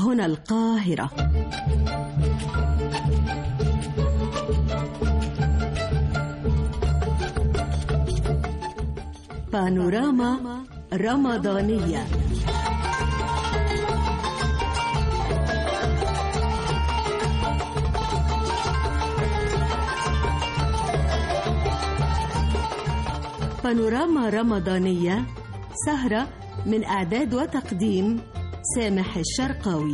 هنا القاهرة بانوراما رمضانية بانوراما رمضانية سهرة من إعداد وتقديم سامح الشرقاوي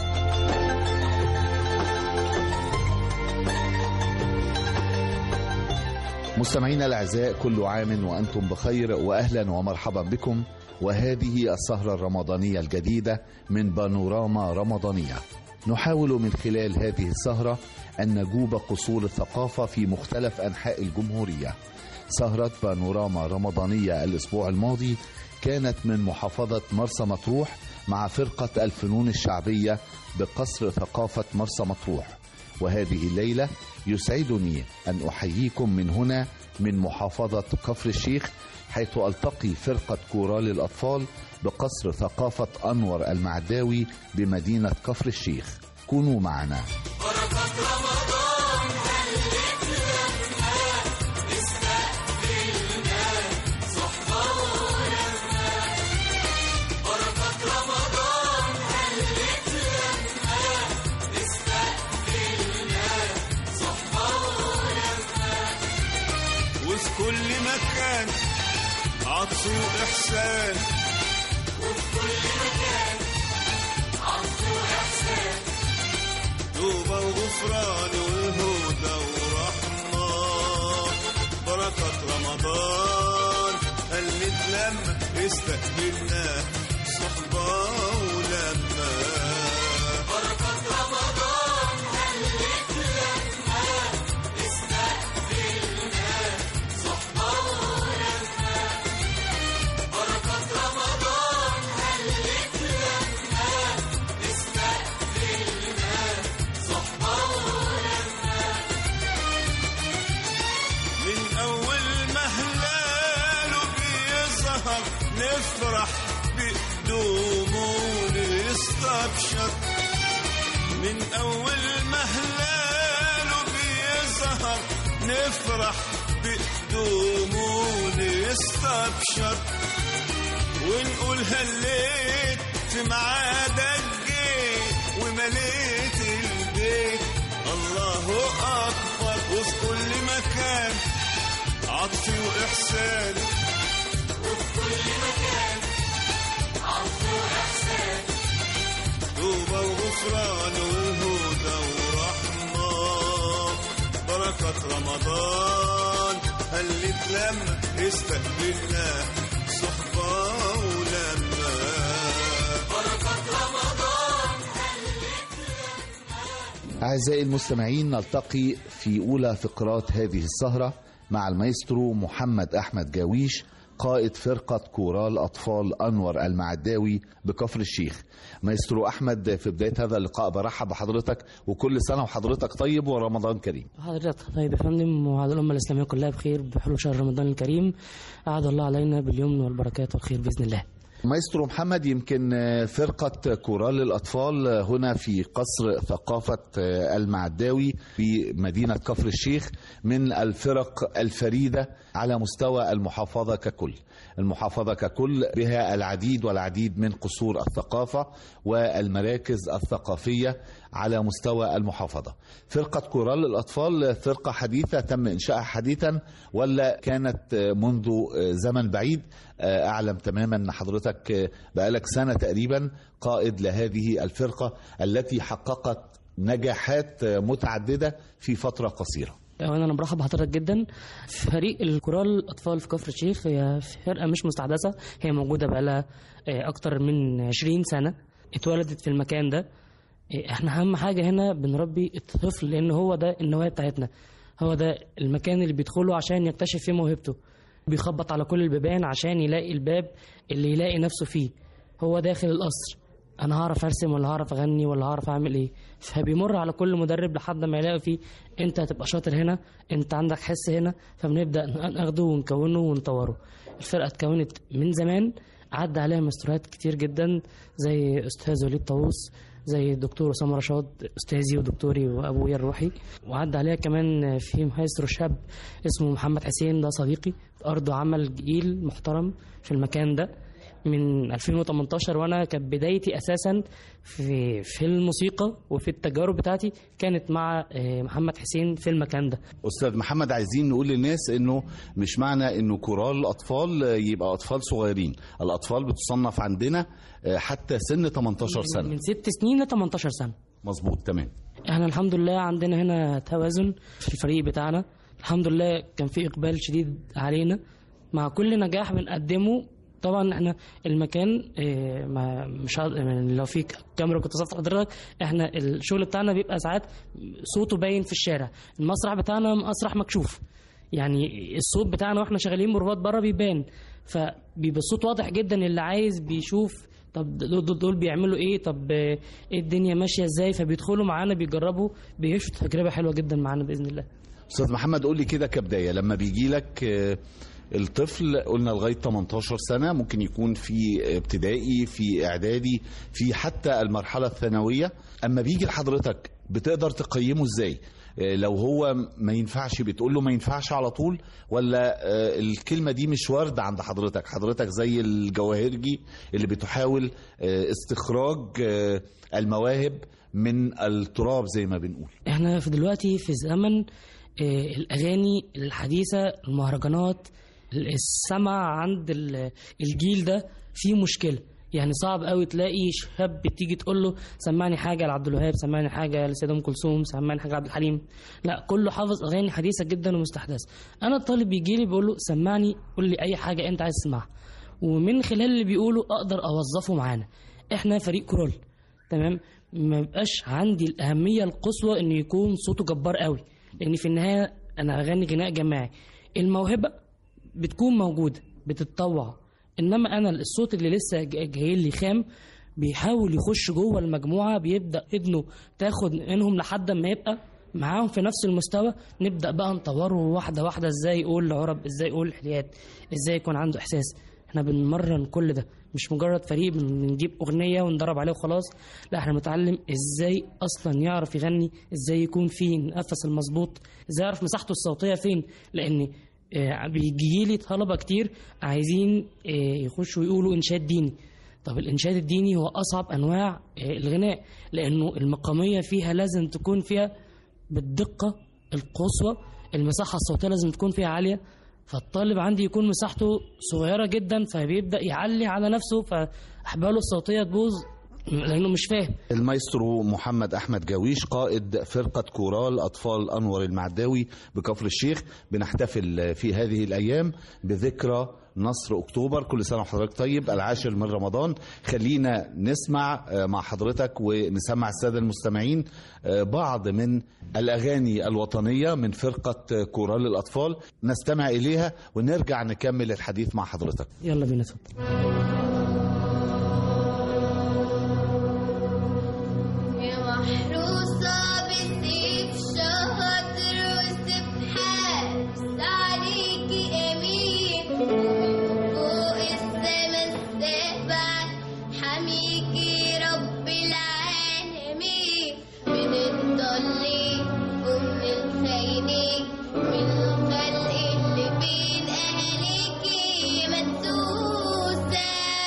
مستمعينا الاعزاء كل عام وانتم بخير واهلا ومرحبا بكم وهذه السهره الرمضانيه الجديده من بانوراما رمضانيه نحاول من خلال هذه السهره ان نجوب قصور الثقافه في مختلف انحاء الجمهوريه سهره بانوراما رمضانيه الاسبوع الماضي كانت من محافظه مرسى مطروح مع فرقه الفنون الشعبيه بقصر ثقافه مرسى مطروح وهذه الليله يسعدني ان احييكم من هنا من محافظه كفر الشيخ حيث التقي فرقه كورال الاطفال بقصر ثقافه انور المعداوي بمدينه كفر الشيخ كونوا معنا وفي كل مكان عطف وإحسان وفي كل مكان عطف وإحسان توبة وغفران وهدى ورحمة بركة رمضان هل نتلم استقبلنا صحبة ولما بركة رمضان هل نتلم استقبلنا صحبة ولما بركة رمضان هل نتلم استقبلنا صحبة ولما من أول ما هلاله بيظهر نفرح بقدومه ونستبشر من أول ما هلاله بيظهر نفرح بقدومه ونستبشر ونقول هليت في ميعادك جيت ومليت البيت الله أكبر وفي كل مكان عطف وإحسان وفي كل مكان عطف وإحسان توبة وغفران وهدى ورحمة بركة رمضان هل نتلم استقبلنا صحبة ولما بركة رمضان أعزائي المستمعين نلتقي في أولى فقرات هذه السهرة مع المايسترو محمد أحمد جاويش قائد فرقة كورال أطفال أنور المعداوي بكفر الشيخ مايسترو أحمد في بداية هذا اللقاء برحب بحضرتك وكل سنة وحضرتك طيب ورمضان كريم حضرتك طيب يا فندم وعلى الأمة الإسلامية كلها بخير بحلول شهر رمضان الكريم أعاد الله علينا باليمن والبركات والخير بإذن الله مايسترو محمد يمكن فرقة كورال الأطفال هنا في قصر ثقافة المعداوي في مدينة كفر الشيخ من الفرق الفريدة على مستوى المحافظة ككل المحافظة ككل بها العديد والعديد من قصور الثقافة والمراكز الثقافية على مستوى المحافظة فرقة كورال الأطفال فرقة حديثة تم إنشائها حديثا ولا كانت منذ زمن بعيد أعلم تماما أن حضرتك بقالك سنة تقريبا قائد لهذه الفرقة التي حققت نجاحات متعددة في فترة قصيرة أولا أنا برحب بحضرتك جدا فريق الكورال الأطفال في كفر الشيخ هي فرقة مش مستحدثة هي موجودة بقالها أكتر من 20 سنة اتولدت في المكان ده احنا أهم حاجة هنا بنربي الطفل لأن هو ده النواة بتاعتنا هو ده المكان اللي بيدخله عشان يكتشف فيه موهبته بيخبط على كل البيبان عشان يلاقي الباب اللي يلاقي نفسه فيه هو داخل القصر انا هعرف ارسم ولا هعرف اغني ولا هعرف اعمل ايه فبيمر على كل مدرب لحد ما يلاقي فيه انت هتبقى شاطر هنا انت عندك حس هنا فبنبدا ناخده ونكونه ونطوره الفرقه اتكونت من زمان عدى عليها مستويات كتير جدا زي استاذ وليد طاووس زي الدكتور أسامة رشاد أستاذي ودكتوري وأبويا الروحي وعدى عليها كمان في مايسترو شاب اسمه محمد حسين ده صديقي أرضه عمل جيل محترم في المكان ده من 2018 وانا كانت بدايتي اساسا في في الموسيقى وفي التجارب بتاعتي كانت مع آه، محمد حسين في المكان ده استاذ محمد عايزين نقول للناس انه مش معنى انه كورال اطفال يبقى اطفال صغيرين الاطفال بتصنف عندنا آه، حتى سن 18 سنه من ست سنين ل 18 سنه مظبوط تمام احنا الحمد لله عندنا هنا توازن في الفريق بتاعنا الحمد لله كان في اقبال شديد علينا مع كل نجاح بنقدمه طبعا احنا المكان اه، ما مش هقدر- يعني لو في كاميرا كنت صفت حضرتك احنا الشغل بتاعنا بيبقى ساعات صوته باين في الشارع المسرح بتاعنا مسرح مكشوف يعني الصوت بتاعنا واحنا شغالين بروفات بره بيبان فبيبقى الصوت واضح جدا اللي عايز بيشوف طب دول, دول, دول بيعملوا ايه طب آه، ايه الدنيا ماشيه ازاي فبيدخلوا معانا بيجربوا بيعيشوا تجربه حلوه جدا معانا باذن الله استاذ محمد قول لي كده كبدايه لما بيجي لك آه، الطفل قلنا لغايه 18 سنه ممكن يكون في ابتدائي في اعدادي في حتى المرحله الثانويه اما بيجي لحضرتك بتقدر تقيمه ازاي آه، لو هو ما ينفعش بتقول له ما ينفعش على طول ولا آه، الكلمه دي مش وارده عند حضرتك حضرتك زي الجواهرجي اللي بتحاول آه، استخراج آه، المواهب من التراب زي ما بنقول احنا في دلوقتي في زمن آه، الاغاني الحديثه المهرجانات السمع عند ال- الجيل ده فيه مشكله يعني صعب قوي تلاقي شاب تيجي تقول له سمعني حاجه لعبد الوهاب سمعني حاجه لسيدة ام كلثوم سمعني حاجه لعبد الحليم لا كله حافظ اغاني حديثه جدا ومستحدثه انا الطالب بيجي لي بيقول له سمعني قول لي اي حاجه انت عايز تسمعها ومن خلال اللي بيقوله اقدر اوظفه معانا احنا فريق كرول تمام ما بيبقاش عندي الاهميه القصوى انه يكون صوته جبار قوي لان في النهايه انا اغني غناء جماعي الموهبه بتكون موجوده بتتطوع انما انا الصوت اللي لسه جا- جاي لي خام بيحاول يخش جوه المجموعه بيبدا ابنه تاخد منهم لحد ما يبقى معاهم في نفس المستوى نبدا بقى نطوره واحده واحده ازاي يقول العرب ازاي يقول الحليات ازاي يكون عنده احساس احنا بنمرن كل ده مش مجرد فريق بن- بنجيب اغنيه وندرب عليه وخلاص لا احنا بنتعلم ازاي اصلا يعرف يغني ازاي يكون فيه النفس المظبوط ازاي يعرف مساحته الصوتيه فين لان آه، بيجي لي طلبه كتير عايزين آه، يخشوا يقولوا انشاد ديني طب الانشاد الديني هو اصعب انواع آه، الغناء لانه المقاميه فيها لازم تكون فيها بالدقه القصوى المساحه الصوتيه لازم تكون فيها عاليه فالطالب عندي يكون مساحته صغيره جدا فبيبدا يعلي على نفسه فاحباله الصوتيه تبوظ لانه مش فاهم المايسترو محمد احمد جاويش قائد فرقه كورال اطفال انور المعداوي بكفر الشيخ بنحتفل في هذه الايام بذكرى نصر اكتوبر كل سنه وحضرتك طيب العاشر من رمضان خلينا نسمع آه، مع حضرتك ونسمع الساده المستمعين آه، بعض من الاغاني الوطنيه من فرقه كورال الاطفال نستمع اليها ونرجع نكمل الحديث مع حضرتك يلا بينا اتفضل يا محروسة بالسيف شاطر والسبحان عليكي أمين ومن فوق السما السابع حميكي رب العالمين من الضالين ومن الخاينين من الخلق اللي بين أهليكي مدسوسة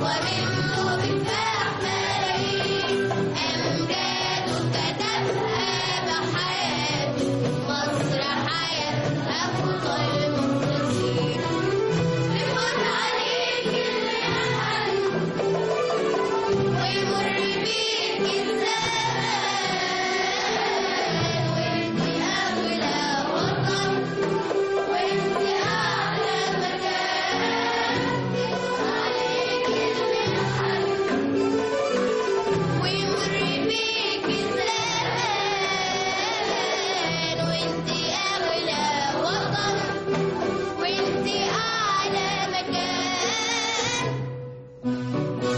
ومنه بتفاح ملايين أمجاد كتبها بحياته مصر حياتها خطى المخلصين بيمر عليك الرحل ويمر بيك الزمان وانت أغلى وطن وانت أعلى مكان بيمر عليك الرحل ويمر بيك الزمان وانت أغلى وطن وانت أعلى مكان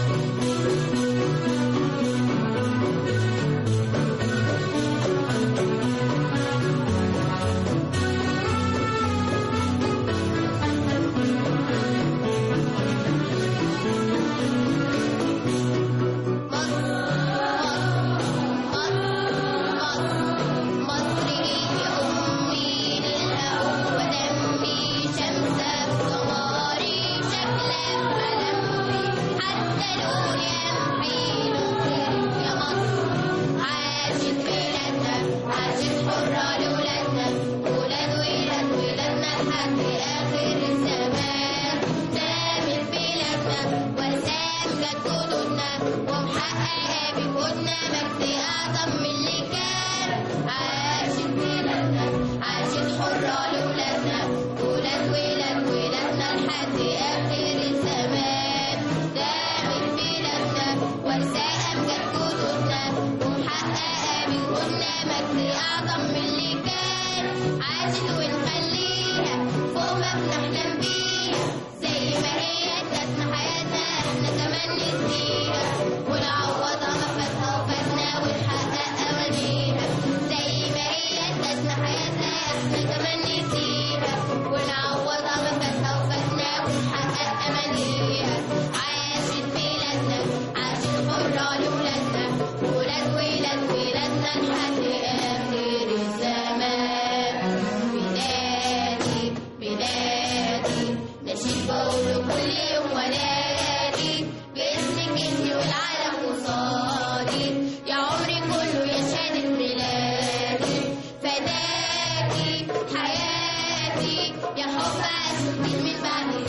مصر هي أمي للهوى ودمي شمسة بقمري شكلك ملمي حتى لون ينفي لونك يا مصر عاشت بلادنا عاشت حرة لولادنا ولاد ولاد ولادنا لحد آخر الزمان سامت بلادنا وسام جد جدودنا ومحققة بجهودنا مجد أعظم من اللي كان عاشت بلادنا عاشت حرة لولادنا ولاد ولاد ولادنا لحد آخر الزمان دامت بلادنا ورثاها أمجاد جدودنا ومحققة بجهودنا مجد أعظم من اللي كان عاشت ونخليها فوق ما بنحلم بيها زي ما هي ادتنا حياتنا احنا كمان نديها ونعوضها ما فاتها وفاتنا ونحقق أمانيها زي ما هي ادتنا حياتنا احنا كمان نديها ونعوضها ما فاتها وفاتنا ونحقق أمانيها عاشت بلادنا عاشت حرة لولادنا ولاد ولاد ولادنا لحد آخر الزمان بلادي بلادي نشيد بقوله كل يوم ونادي باسمك انت والعالم قصادي يا عمري كله يا شهادة ميلادي فداكي حياتي يا حب عاشق من بعد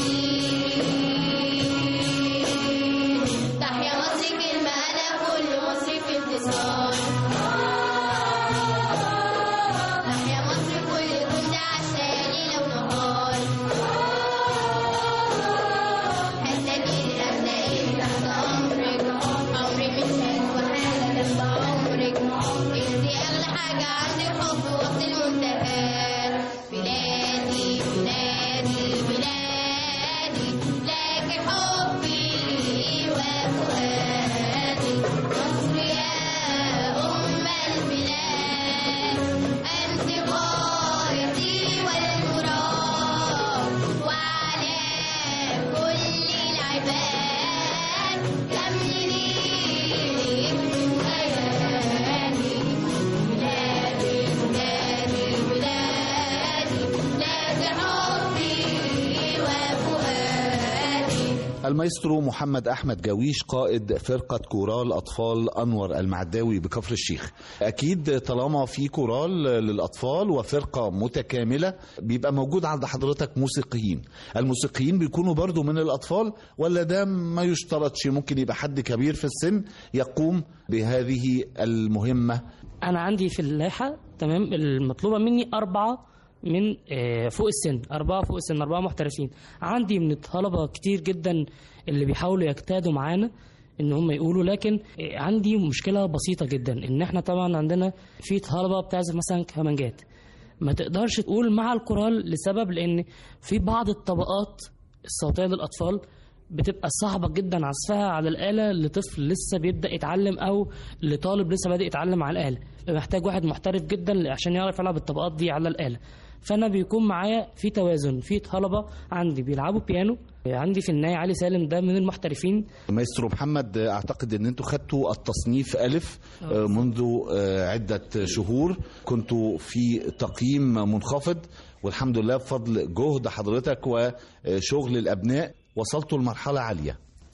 دين تحيا مصر كلمة أنا كل مصري في انتصار تحيا مصر كل جندة عشاني لو نهار هتلاقي هتلاقي تحت أمرك عمري مش هسوى حاجة جنب عمرك انتي أغلى حاجة عندي الحب وقت المنتهى بلادي بلادي بلادي لك حبي وفؤادي مصر يا أم البلاد أنت غايتي والمراد وعلى كل العباد كملي من خيالي بلادي بلادي بلادي لك حبي وفؤادي المايسترو محمد احمد جاويش قائد فرقه كورال اطفال انور المعداوي بكفر الشيخ اكيد طالما في كورال للاطفال وفرقه متكامله بيبقى موجود عند حضرتك موسيقيين الموسيقيين بيكونوا برضو من الاطفال ولا ده ما يشترطش ممكن يبقى حد كبير في السن يقوم بهذه المهمه انا عندي في اللائحه تمام المطلوبه مني اربعه من آه، فوق السن أربعة فوق السن أربعة محترفين عندي من الطلبة كتير جدا اللي بيحاولوا يجتهدوا معانا ان هم يقولوا لكن آه، عندي مشكلة بسيطة جدا ان احنا طبعا عندنا في طلبة بتعزف مثلا كمانجات ما تقدرش تقول مع الكورال لسبب لان في بعض الطبقات الصوتية للأطفال بتبقى صعبة جدا عزفها على الآلة لطفل لسه بيبدأ يتعلم أو لطالب لسه بادئ يتعلم على الآلة محتاج واحد محترف جدا عشان يعرف يلعب الطبقات دي على الآلة فأنا بيكون معايا في توازن في طلبة عندي بيلعبوا بيانو عندي في النهاية علي سالم ده من المحترفين مايسترو محمد اعتقد ان انتوا خدتوا التصنيف الف آه، منذ آه، عده شهور كنتوا في تقييم منخفض والحمد لله بفضل جهد حضرتك وشغل الابناء وصلتوا لمرحله عاليه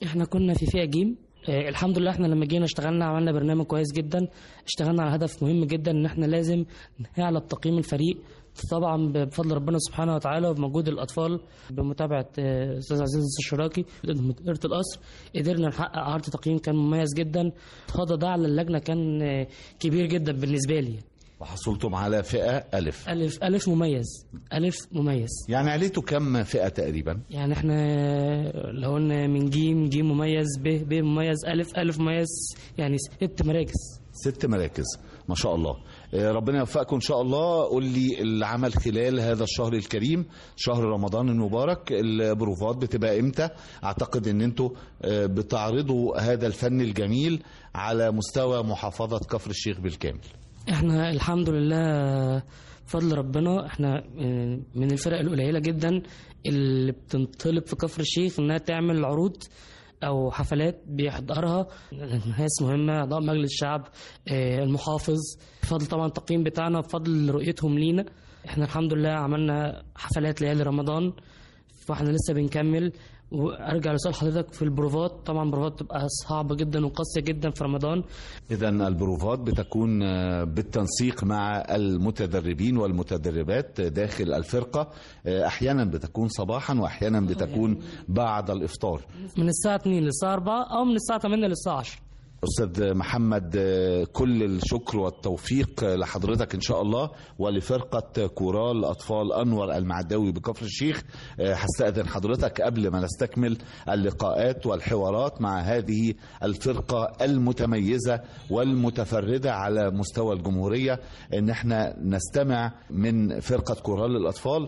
احنا كنا في فئه جيم آه، الحمد لله احنا لما جينا اشتغلنا عملنا برنامج كويس جدا اشتغلنا على هدف مهم جدا ان احنا لازم نعلى تقييم الفريق طبعا بفضل ربنا سبحانه وتعالى وبمجهود الاطفال بمتابعه آه، استاذ عزيز الشراكي مديرة القصر قدرنا نحقق عرض تقييم كان مميز جدا هذا ده على اللجنه كان آه، كبير جدا بالنسبه لي وحصلتم على فئة ألف الف الف مميز الف مميز يعني عليته كم فئة تقريبا يعني احنا لو قلنا من جيم جيم مميز ب ب مميز الف الف مميز يعني ست مراكز ست مراكز ما شاء الله آه، ربنا يوفقكم ان شاء الله قول لي العمل خلال هذا الشهر الكريم شهر رمضان المبارك البروفات بتبقى امتى اعتقد ان انتوا آه، بتعرضوا هذا الفن الجميل على مستوى محافظة كفر الشيخ بالكامل احنا الحمد لله بفضل ربنا احنا اه، من الفرق القليله جدا اللي بتنطلب في كفر الشيخ انها تعمل عروض او حفلات بيحضرها ناس مهمه اعضاء مجلس الشعب اه، المحافظ بفضل طبعا التقييم بتاعنا بفضل رؤيتهم لينا احنا الحمد لله عملنا حفلات ليالي رمضان فاحنا لسه بنكمل وارجع لسؤال حضرتك في البروفات طبعا البروفات بتبقى صعبه جدا وقاسيه جدا في رمضان إذا البروفات بتكون آه، بالتنسيق مع المتدربين والمتدربات داخل الفرقة آه، أحيانا بتكون صباحا وأحيانا بتكون بعد الإفطار من الساعه 2 للساعه 4 او من الساعه 8 للساعه 10 أستاذ محمد آه، كل الشكر والتوفيق آه، لحضرتك إن شاء الله ولفرقة كورال أطفال أنور المعداوي بكفر الشيخ آه، هستأذن حضرتك قبل ما نستكمل اللقاءات والحوارات مع هذه الفرقة المتميزة والمتفردة على مستوى الجمهورية إن احنا نستمع من فرقة كورال الأطفال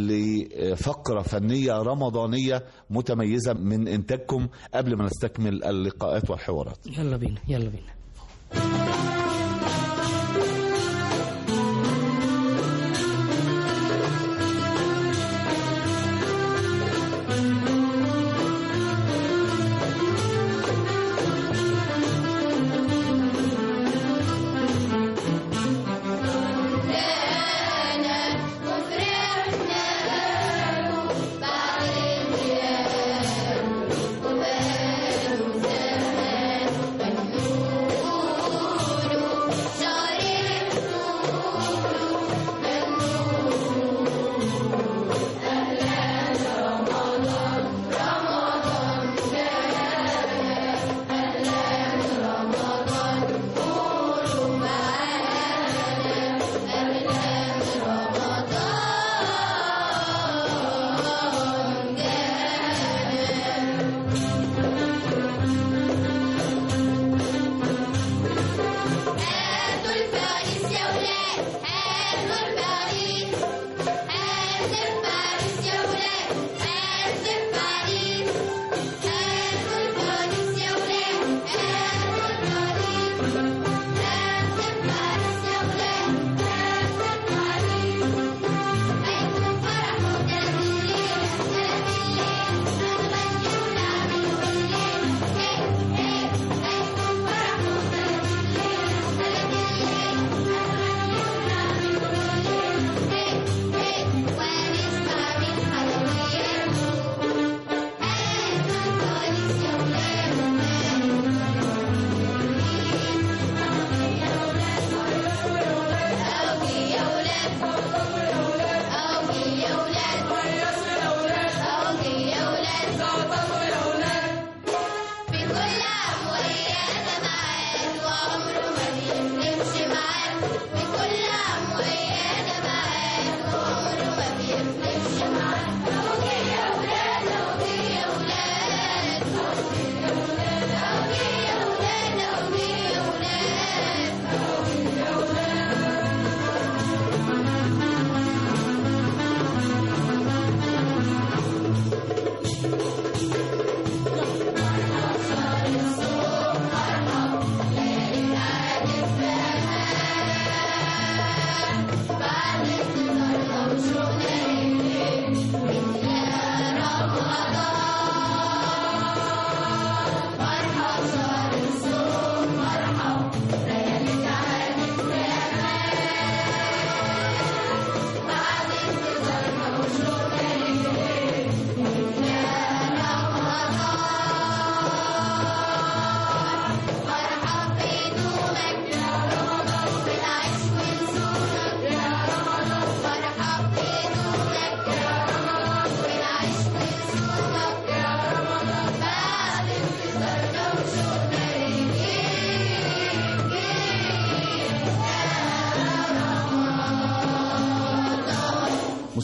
لفقرة فنية رمضانية متميزة من إنتاجكم قبل ما نستكمل اللقاءات والحوارات يلا بينا يلا بينا أنا وفرحنا بعد الجهاد وبقاله زمان بنقول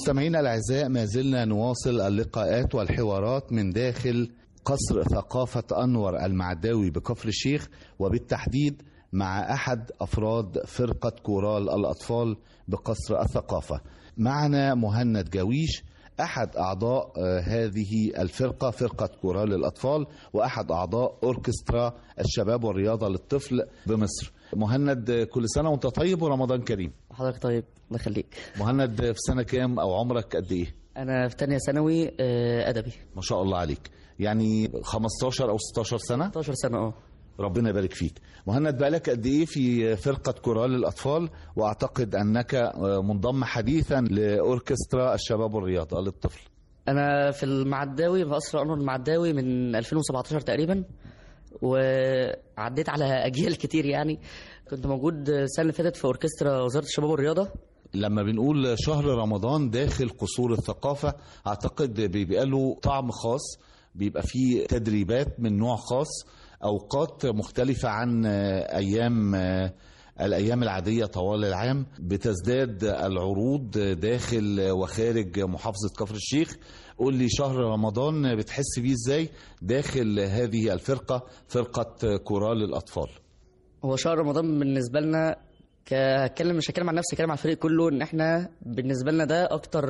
مستمعينا الأعزاء ما زلنا نواصل اللقاءات والحوارات من داخل قصر ثقافة أنور المعداوي بكفر الشيخ وبالتحديد مع أحد أفراد فرقة كورال الأطفال بقصر الثقافة معنا مهند جاويش أحد أعضاء آه، هذه الفرقة فرقة كورال الأطفال وأحد أعضاء أوركسترا الشباب والرياضة للطفل بمصر مهند آه، كل سنة وأنت طيب ورمضان كريم حضرتك طيب الله يخليك مهند في سنة كام أو عمرك قد إيه؟ انا في تانية ثانوي آه، ادبي ما شاء الله عليك يعني 15 أو 16 سنة 16 سنه اه ربنا يبارك فيك مهند بقالك قد إيه في فرقة كورال الأطفال وأعتقد أنك آه، منضم حديثا لأوركسترا الشباب والرياضة للطفل انا في المعداوي في قصر انور المعداوي من 2017 تقريبا وعديت على اجيال كتير يعني كنت موجود السنه اللي فاتت في اوركسترا وزاره الشباب والرياضه لما بنقول شهر رمضان داخل قصور الثقافة أعتقد بيبقى له طعم خاص بيبقى فيه تدريبات من نوع خاص أوقات مختلفة عن آه، أيام آه، الأيام العادية طوال العام بتزداد العروض داخل وخارج محافظة كفر الشيخ قول لي شهر رمضان بتحس بيه ازاي داخل هذه الفرقة فرقة كورال الأطفال هو شهر رمضان بالنسبه لنا ك- هتكلم مش هتكلم عن نفسي هتكلم عن الفريق كله ان احنا بالنسبه لنا ده اكتر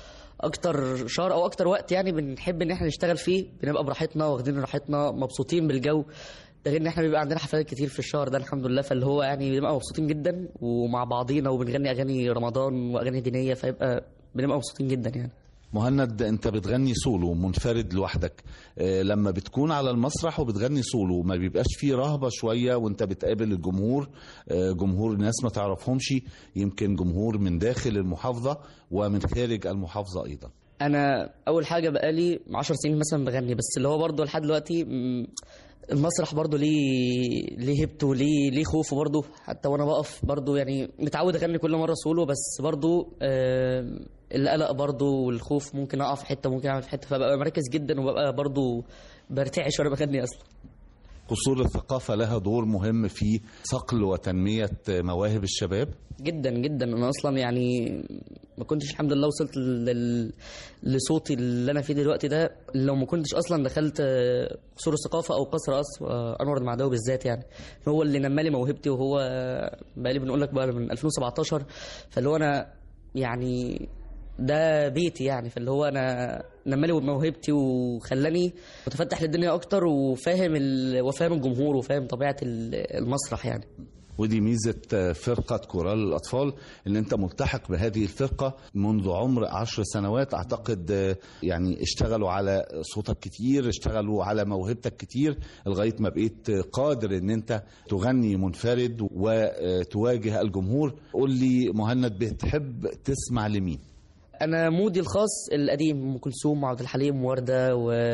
اكتر شهر او اكتر وقت يعني بنحب ان احنا نشتغل فيه بنبقى براحتنا واخدين راحتنا مبسوطين بالجو ده غير ان احنا بيبقى عندنا حفلات كتير في الشهر ده الحمد لله فاللي هو يعني بنبقى مبسوطين جدا ومع بعضينا وبنغني اغاني رمضان واغاني دينيه فيبقى بنبقى مبسوطين جدا يعني مهند انت بتغني سولو منفرد لوحدك آه، لما بتكون على المسرح وبتغني سولو ما بيبقاش فيه رهبة شوية وانت بتقابل الجمهور آه، جمهور ناس ما تعرفهمش يمكن جمهور من داخل المحافظة ومن خارج المحافظة ايضا انا اول حاجه بقالي 10 سنين مثلا بغني بس اللي هو برضه لحد دلوقتي م، المسرح برضه ليه ليه هيبته ليه ليه خوفه برضه حتى وانا بقف برضه يعني متعود اغني كل مره سولو بس برضه آه القلق برضه والخوف ممكن اقع في حته ممكن اعمل في حته فببقى مركز جدا وببقى برضه برتعش وانا بغني اصلا قصور الثقافة لها دور مهم في صقل وتنمية مواهب الشباب جدا جدا انا اصلا يعني ما كنتش الحمد لله وصلت لل... لصوتي اللي انا فيه دلوقتي ده لو ما كنتش اصلا دخلت آه، قصور الثقافه او قصر قصر آه، انور المعداوي بالذات يعني هو اللي نمالي موهبتي وهو آه، بقالي بنقول لك بقى من 2017 فاللي هو انا يعني ده بيتي يعني فاللي هو انا نمالي موهبتي وخلاني متفتح للدنيا اكتر وفاهم ال... وفاهم الجمهور وفاهم طبيعه ال- المسرح يعني ودي ميزة فرقة كورال الأطفال إن أنت ملتحق بهذه الفرقة منذ عمر عشر سنوات أعتقد يعني اشتغلوا على صوتك كتير اشتغلوا على موهبتك كتير لغاية ما بقيت قادر إن أنت تغني منفرد وتواجه الجمهور قول لي مهند بتحب تسمع لمين انا مودي الخاص القديم ام كلثوم وعبد الحليم وورده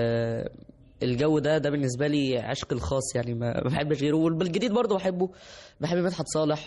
والجو ده ده بالنسبه لي عشق الخاص يعني ما ما بحبش غيره والجديد برضه بحبه بحب مدحت صالح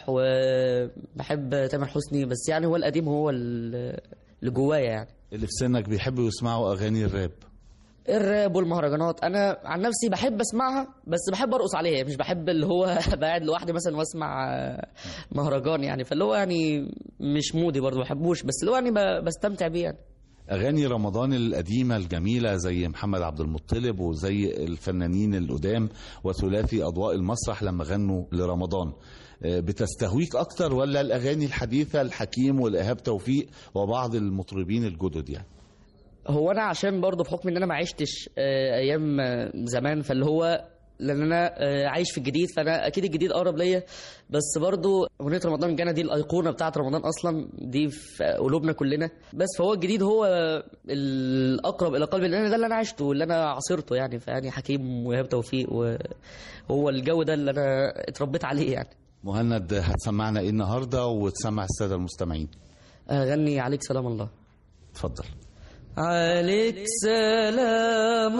وبحب تامر حسني بس يعني هو القديم هو ال- اللي جوايا يعني اللي في سنك بيحبوا يسمعوا أغاني الراب الراب والمهرجانات انا عن نفسي بحب اسمعها بس بحب ارقص عليها مش بحب اللي هو قاعد لوحدي مثلا واسمع آه، مهرجان يعني فاللي هو يعني مش مودي برضه ما بحبوش بس اللي هو يعني ب- بستمتع بيه يعني أغاني رمضان القديمة الجميلة زي محمد عبد المطلب وزي الفنانين القدام وثلاثي أضواء المسرح لما غنوا لرمضان آه، بتستهويك أكتر ولا الأغاني الحديثة الحكيم والإيهاب توفيق وبعض المطربين الجدد يعني هو انا عشان برضه بحكم ان انا ما عشتش آه، ايام آه، زمان فاللي هو لان انا آه، عايش في الجديد فانا اكيد الجديد اقرب ليا بس برضه اغنيه رمضان جانا دي الايقونه بتاعت رمضان اصلا دي في قلوبنا كلنا بس فهو الجديد هو الاقرب الى قلبي لان ده اللي انا عشته واللي انا عاصرته يعني فيعني حكيم وإيهاب توفيق وهو الجو ده اللي انا اتربيت عليه يعني مهند هتسمعنا إيه النهاردة وتسمع السادة المستمعين اغني عليك سلام الله اتفضل عليك سلام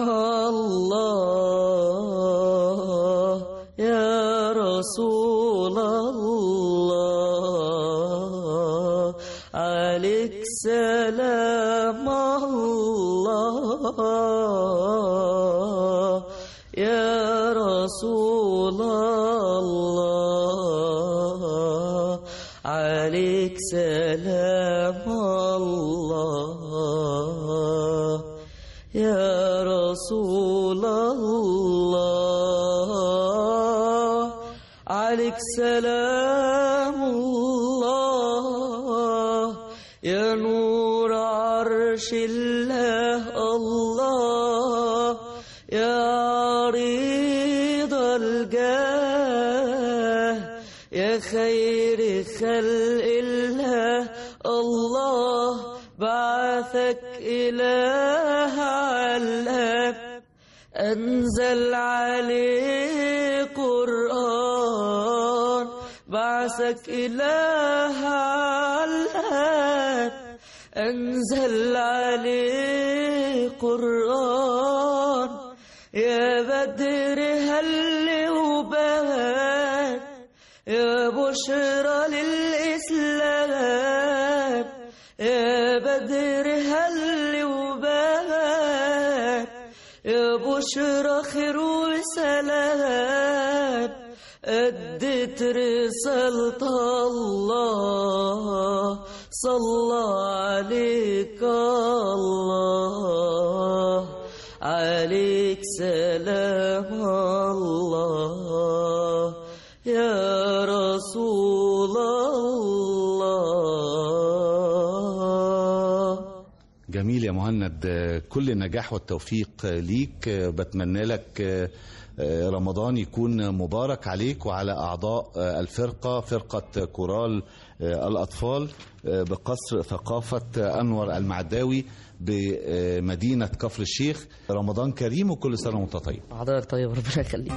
الله يا رسول الله عليك سلام الله يا رسول الله عليك سلام الله عليك سلام الله يا نور عرش الله الله يا عريض الجاه يا خير خلق الله الله بعثك إله علام أنزل عليه قرآن بعثك إله علام أنزل عليه قرآن يا بدر هل وبان يا بشرى للإسلام يا بدر هل وبان يا بشرى خير وسلام أدت رسالة الله صلى عليك الله عليك سلام الله يا رسول الله جميل يا مهند آه، كل النجاح والتوفيق آه، ليك آه، بتمنى لك آه، آه، رمضان يكون مبارك عليك وعلى أعضاء آه، الفرقة فرقة كورال آه، الأطفال آه، بقصر ثقافة آه، أنور المعداوي بمدينة كفر الشيخ رمضان كريم وكل سنة وانت طيب حضرتك طيب ربنا يخليك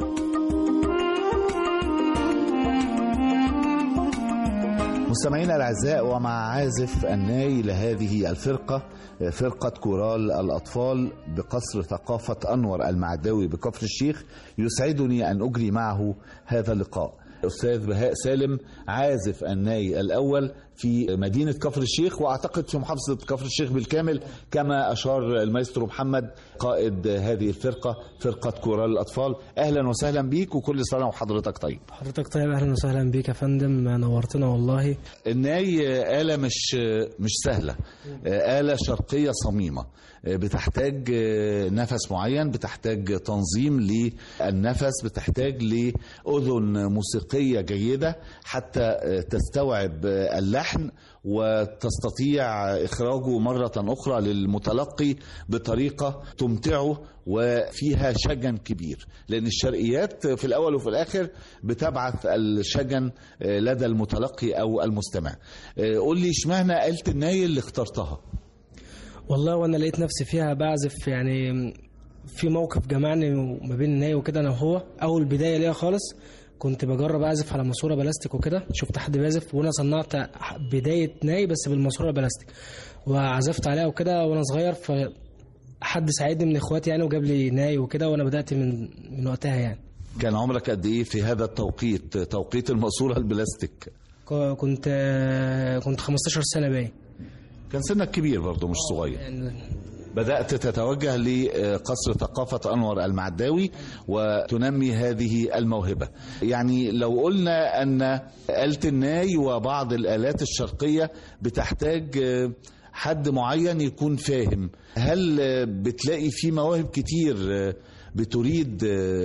مستمعينا الاعزاء ومع عازف الناي لهذه الفرقه فرقه كورال الاطفال بقصر ثقافه انور المعداوي بكفر الشيخ يسعدني ان اجري معه هذا اللقاء استاذ بهاء سالم عازف الناي الاول في مدينه كفر الشيخ واعتقد في محافظه كفر الشيخ بالكامل كما اشار المايسترو محمد قائد هذه الفرقه فرقه كورال الاطفال اهلا وسهلا بيك وكل سنه وحضرتك طيب حضرتك طيب اهلا وسهلا بيك يا فندم نورتنا والله الناي آلة مش مش سهلة آلة شرقية صميمة بتحتاج نفس معين بتحتاج تنظيم للنفس بتحتاج لأذن موسيقية جيدة حتى تستوعب اللحن وتستطيع إخراجه مرة أخرى للمتلقي بطريقة تمتعه وفيها شجن كبير لأن الشرقيات في الأول وفي الآخر بتبعث الشجن لدى المتلقي أو المستمع قول لي اشمعنى آلة الناي اللي اخترتها والله وانا لقيت نفسي فيها بعزف يعني في موقف جمعني ما بين الناي وكده انا وهو اول بدايه ليا خالص كنت بجرب اعزف على ماسوره بلاستيك وكده شفت حد بيعزف وانا صنعت بدايه ناي بس بالماسوره بلاستيك وعزفت عليها وكده وانا صغير ف حد ساعدني من اخواتي يعني وجاب لي ناي وكده وانا بدات من من وقتها يعني كان عمرك قد ايه في هذا التوقيت توقيت الماسوره البلاستيك ك- كنت كنت 15 سنه باين كان سنك كبير برضه مش صغير يعني بدأت تتوجه لقصر ثقافة أنور المعداوي وتنمي هذه الموهبة يعني لو قلنا أن آلة الناي وبعض الآلات الشرقية بتحتاج حد معين يكون فاهم هل بتلاقي في مواهب كتير بتريد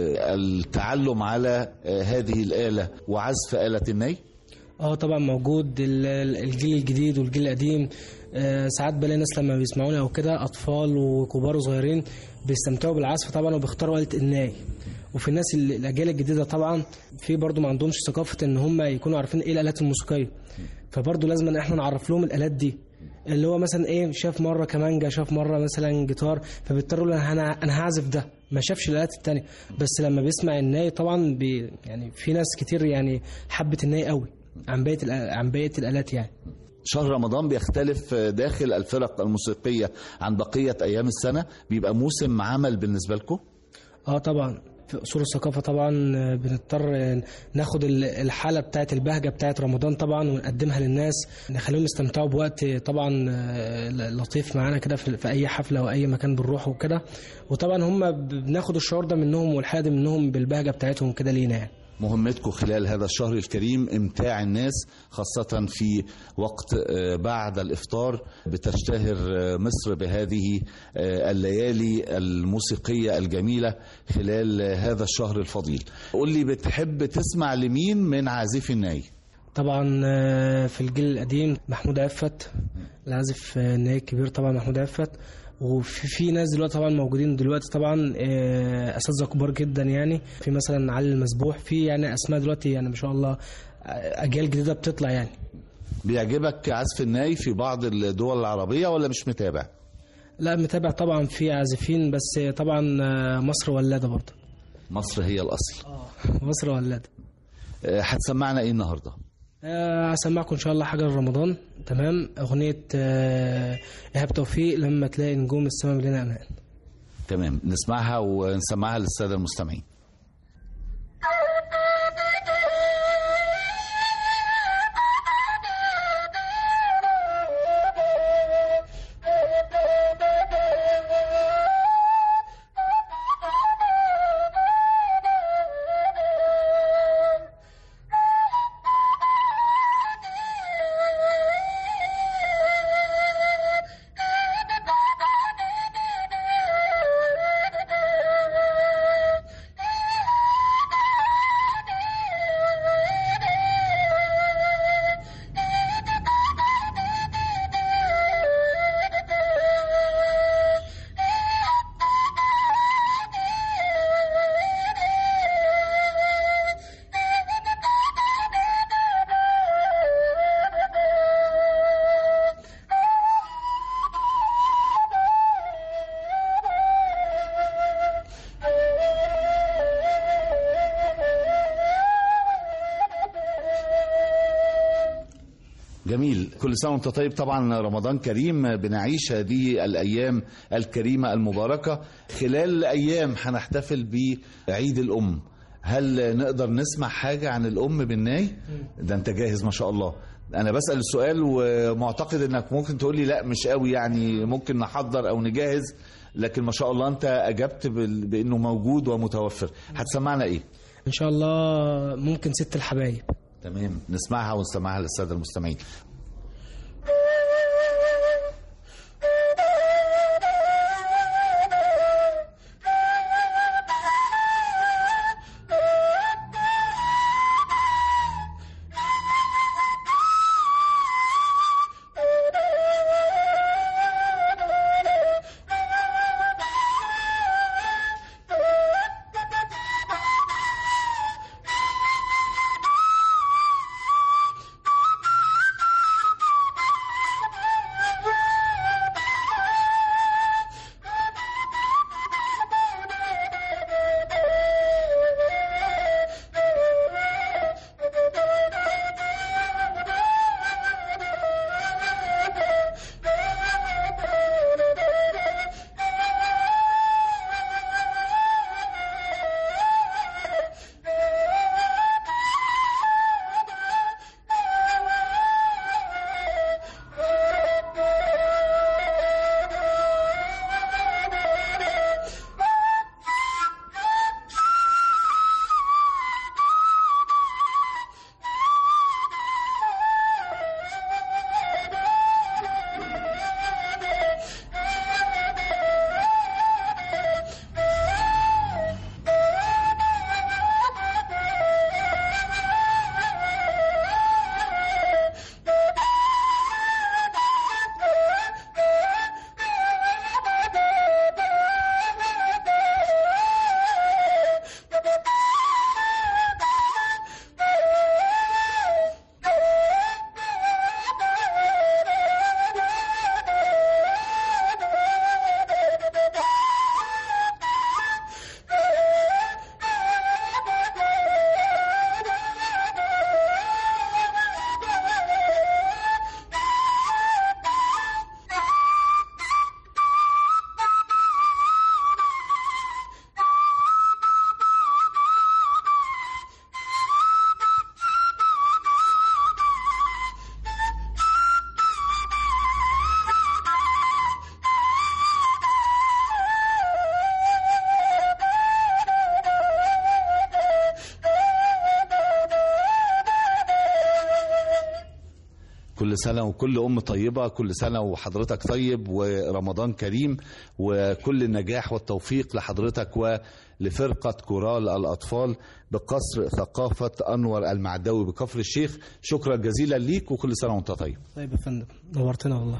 التعلم على هذه الآلة وعزف آلة الناي؟ اه طبعا موجود ال- ال- الجيل الجديد والجيل القديم آه، ساعات بلاقي ناس لما بيسمعوني او كده اطفال وكبار وصغيرين بيستمتعوا بالعزف طبعا وبيختاروا آلة الناي وفي الناس ال- الاجيال الجديده طبعا في برضو ما عندهمش ثقافه ان هم يكونوا عارفين ايه الالات الموسيقيه فبرضو لازم ان احنا نعرف لهم الالات دي اللي هو مثلا ايه شاف مره كمانجا شاف مره مثلا جيتار فبيضطر يقول انا انا هعزف ده ما شافش الالات التانية بس لما بيسمع الناي طبعا بي يعني في ناس كتير يعني حبت الناي قوي عن بقيه الآ- عن بقيه الالات يعني شهر رمضان بيختلف داخل الفرق الموسيقية عن بقية أيام السنة بيبقى موسم عمل بالنسبة لكم اه طبعا في اصول الثقافه طبعا آه، بنضطر آه، ناخد ال- الحاله بتاعه البهجه بتاعه رمضان طبعا ونقدمها للناس نخليهم يستمتعوا بوقت آه، طبعا آه، لطيف معانا كده في في اي حفله او اي مكان بنروحه وكده وطبعا هم ب- بناخد الشعور ده منهم والحاله دي منهم بالبهجه بتاعتهم كده لينا يعني مهمتكم خلال هذا الشهر الكريم امتاع الناس خاصة في وقت آه، بعد الإفطار بتشتهر آه، مصر بهذه آه، الليالي الموسيقية الجميلة خلال آه، هذا الشهر الفضيل قول لي بتحب تسمع لمين من عازف الناي طبعا آه، في الجيل القديم محمود عفت العازف آه، الناي الكبير طبعا محمود عفت وفي في ناس دلوقتي طبعا موجودين دلوقتي طبعا آه، اساتذه كبار جدا يعني في مثلا علي المسبوح في يعني اسماء دلوقتي يعني ما شاء الله آه، اجيال جديده بتطلع يعني بيعجبك عزف الناي في بعض الدول العربية ولا مش متابع لا متابع طبعا في عازفين بس طبعا آه، مصر ولاده برضه مصر هي الأصل مصر ولاده آه، هتسمعنا ايه النهارده آه، هسمعكم ان شاء الله حاجه لرمضان تمام اغنيه آه، ايهاب توفيق لما تلاقي نجوم السماء مليانه امان تمام نسمعها ونسمعها للسادة المستمعين جميل كل سنة وانت طيب طبعا رمضان كريم بنعيش هذه الأيام الكريمة المباركة خلال أيام هنحتفل بعيد الأم هل نقدر نسمع حاجة عن الأم بالناي ده انت جاهز ما شاء الله أنا بسأل السؤال ومعتقد أنك ممكن تقول لي لا مش قوي يعني ممكن نحضر أو نجهز لكن ما شاء الله أنت أجبت بال- بأنه موجود ومتوفر هتسمعنا إيه؟ ان شاء الله ممكن ست الحبايب تمام نسمعها ونسمعها للسادة المستمعين Thank كل سنة وكل أم طيبة كل سنة وحضرتك طيب ورمضان كريم وكل النجاح والتوفيق لحضرتك ولفرقة كورال الأطفال بقصر ثقافة أنور المعداوي بكفر الشيخ شكرا جزيلا ليك وكل سنة وانت طيب طيب يا فندم نورتنا والله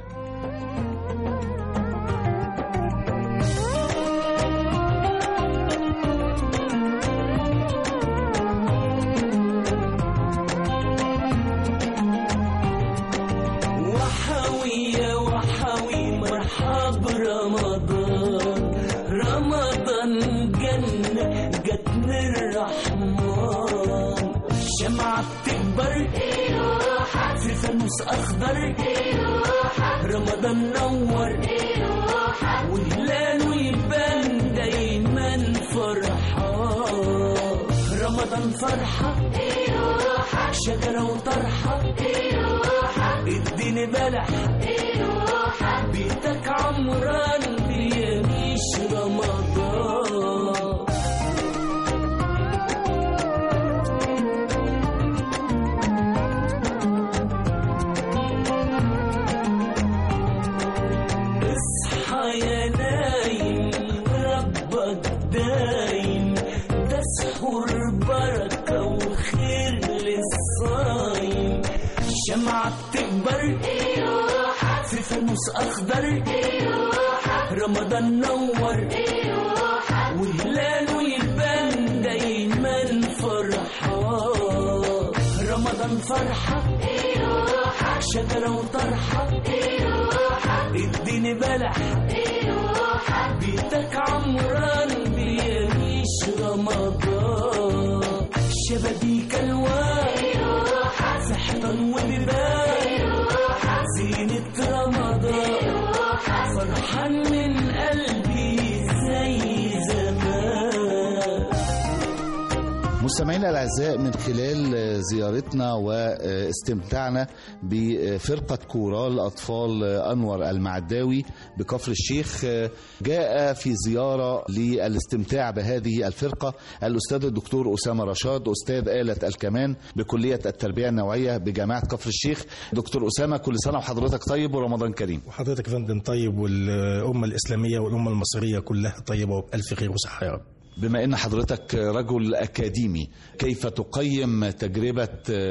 وحوية وحوي مرحب رمضان رمضان جنة جاتنا الرحمن شمعة بتكبر في فانوس أخضر رمضان نور وهلاله يبان دايما فرحان رمضان فرحة شجرة وطرحة اديني بلح بيتك عمران بيميش رمضان اصحى يا نايم ربك دايم ده سحور بركة وخير للصايم شمعة بتكبر في فانوس أخضر رمضان نور وهلاله يبان دايما فرحان رمضان فرحة شجرة وطرحة اديني بلح بيتك عمران بيعيش رمضان شبابيك الوان في حيطان وبيبان زينة رمضان فرحان من قلبي زي زمان مستمعينا الاعزاء من خلال زيارتنا واستمتاعنا بفرقه كورال اطفال انور المعداوي بكفر الشيخ جاء في زياره للاستمتاع بهذه الفرقه الاستاذ الدكتور اسامه رشاد استاذ اله الكمان بكليه التربيه النوعيه بجامعه كفر الشيخ دكتور اسامه كل سنه وحضرتك طيب ورمضان كريم وحضرتك يا فندم طيب والأمة الإسلامية والأمة المصرية كلها طيبة وبألف خير وصحة يا رب بما ان حضرتك رجل اكاديمي كيف تقيم تجربه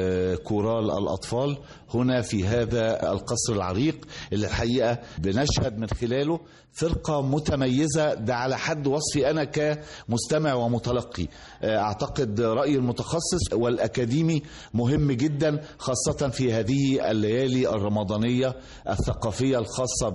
كورال الاطفال هنا في هذا القصر العريق اللي الحقيقه بنشهد من خلاله فرقه متميزه ده على حد وصفي انا كمستمع ومتلقي اعتقد راي المتخصص والاكاديمي مهم جدا خاصه في هذه الليالي الرمضانيه الثقافيه الخاصه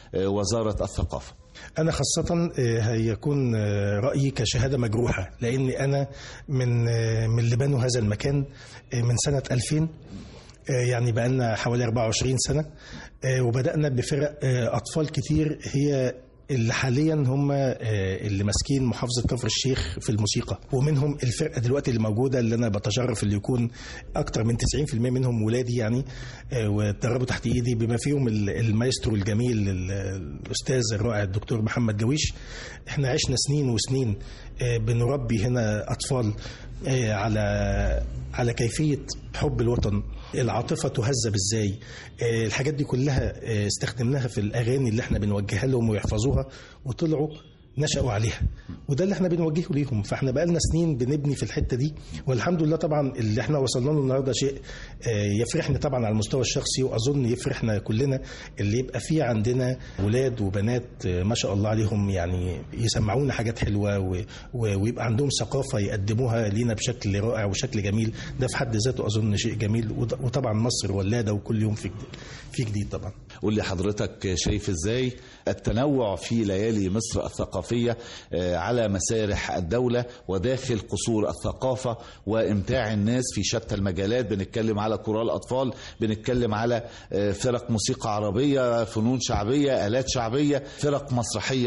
بوزاره الثقافه أنا خاصة آه، هيكون آه، رأيي كشهادة مجروحة لأن أنا من آه، من اللي بنوا هذا المكان آه، من سنة 2000 آه، يعني بقالنا حوالي 24 سنة آه، وبدأنا بفرق آه، أطفال كتير هي اللي حاليا هم آه، اللي ماسكين محافظه كفر الشيخ في الموسيقى ومنهم الفرقه دلوقتي اللي موجوده اللي انا بتشرف اللي يكون اكتر من 90% منهم ولادي يعني آه، واتدربوا تحت ايدي بما فيهم ال- المايسترو الجميل ال- الاستاذ الرائع الدكتور محمد جويش احنا عشنا سنين وسنين آه، بنربي هنا اطفال آه، على على كيفيه حب الوطن العاطفه تهذب ازاي آه، الحاجات دي كلها آه، استخدمناها في الاغاني اللي احنا بنوجهها لهم ويحفظوها وطلعوا نشأوا عليها وده اللي احنا بنوجهه ليهم فاحنا بقالنا سنين بنبني في الحته دي والحمد لله طبعا اللي احنا وصلنا له النهارده شيء آه، يفرحنا طبعا على المستوى الشخصي واظن يفرحنا كلنا اللي يبقى فيه عندنا ولاد وبنات آه، ما شاء الله عليهم يعني يسمعونا حاجات حلوه و- و- ويبقى عندهم ثقافه يقدموها لينا بشكل رائع وشكل جميل ده في حد ذاته اظن شيء جميل وط- وطبعا مصر ولاده وكل يوم في جديد في جديد طبعا قول لي حضرتك شايف ازاي التنوع في ليالي مصر الثقافية آه، على مسارح الدولة وداخل قصور الثقافة وإمتاع الناس في شتى المجالات بنتكلم على كورال أطفال بنتكلم على آه، فرق موسيقى عربية فنون شعبية آلات شعبية فرق مسرحية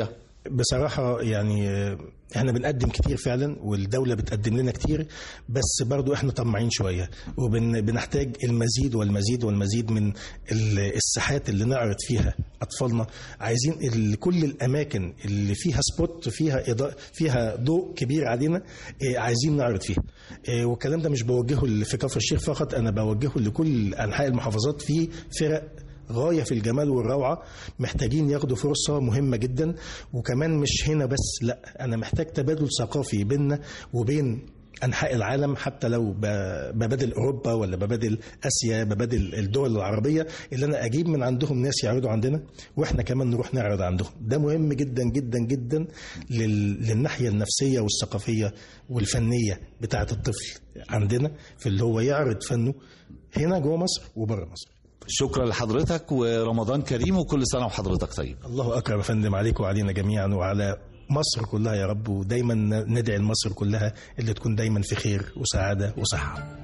بصراحة يعني آه، احنا بنقدم كتير فعلا والدولة بتقدم لنا كتير بس برضو احنا طماعين شوية وبنحتاج المزيد والمزيد والمزيد من ال- الساحات اللي نعرض فيها أطفالنا عايزين ال- كل الأماكن اللي فيها سبوت فيها إضاءة فيها ضوء كبير علينا آه، عايزين نعرض فيها آه، والكلام ده مش بوجهه ل- في كفر الشيخ فقط أنا بوجهه لكل أنحاء المحافظات في فرق غاية في الجمال والروعة محتاجين ياخدوا فرصة مهمة جدا وكمان مش هنا بس لا أنا محتاج تبادل ثقافي بيننا وبين أنحاء العالم حتى لو ب- ببادل أوروبا ولا ببادل آسيا ببادل الدول العربية اللي أنا أجيب من عندهم ناس يعرضوا عندنا وإحنا كمان نروح نعرض عندهم ده مهم جدا جدا جدا لل- للناحية النفسية والثقافية والفنية بتاعة الطفل عندنا في اللي هو يعرض فنه هنا جوه مصر وبره مصر شكرا لحضرتك ورمضان كريم وكل سنة وحضرتك طيب الله اكرم يا فندم عليك وعلينا جميعا وعلى مصر كلها يا رب ودايما ندعي لمصر كلها اللي تكون دايما في خير وسعاده وصحه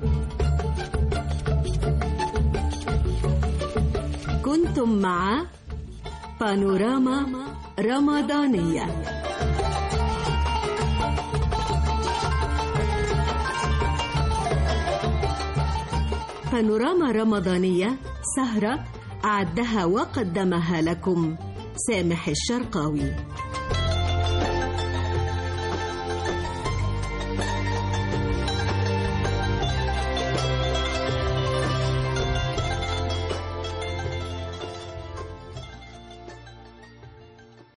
كنتم مع بانوراما رمضانية بانوراما رمضانية سهرة أعدها وقدمها لكم سامح الشرقاوي